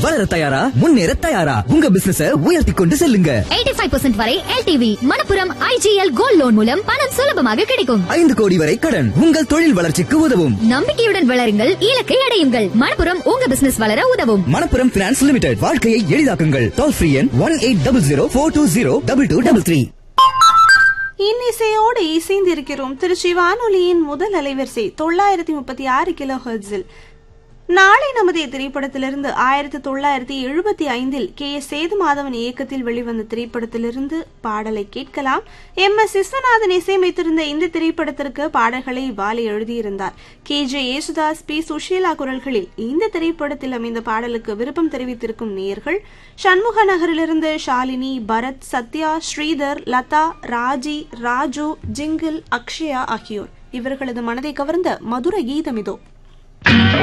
வளர தயாரா முன்னேற தயாரா உங்க பிசினஸ உயர்த்தி கொண்டு செல்லுங்க எயிட்டி ஃபைவ் பர்சன்ட் வரை LTV Manappuram IGL gold loan மூலம் பணம் சுலபமாக கிடைக்கும் ஐந்து கோடி வரை கடன் உங்கள் தொழில் வளர்ச்சிக்கு உதவும் நம்பிக்கையுடன் வளருங்கள் இலக்கை அடையுங்கள் மணப்புரம் உங்க பிசினஸ் வளர உதவும் மணப்புரம் பினான்ஸ் லிமிடெட் வாழ்க்கையை எளிதாக்குங்கள் டோல் ஃப்ரீ எண் one eight double zero four two zero double two double three இன்னிசையோடு இசைந்திருக்கிறோம் திருச்சி வானொலியின் முதல் அலைவரிசை தொள்ளாயிரத்தி முப்பத்தி ஆறு கிலோ ஹெர்ட்ஸில் நாளை நமது திரைப்படத்திலிருந்து ஆயிரத்தி தொள்ளாயிரத்தி எழுபத்தி ஐந்தில் கே எஸ் சேதுமாதவன் இயக்கத்தில் வெளிவந்த திரைப்படத்திலிருந்து பாடலை கேட்கலாம் எம் எஸ் விஸ்வநாதன் இசையமைத்திருந்த இந்த திரைப்படத்திற்கு பாடல்களை வாலி எழுதியிருந்தார் K J Yesudas P Susheela குரல்களில் இந்த திரைப்படத்தில் அமைந்த பாடலுக்கு விருப்பம் தெரிவித்திருக்கும் நேயர்கள் சண்முக நகரிலிருந்து ஷாலினி பரத் சத்யா ஸ்ரீதர் லதா ராஜி ராஜு ஜிங்கிள் அக்ஷயா ஆகியோர் இவர்களது மனதை கவர்ந்த மதுர கீதம் இதோ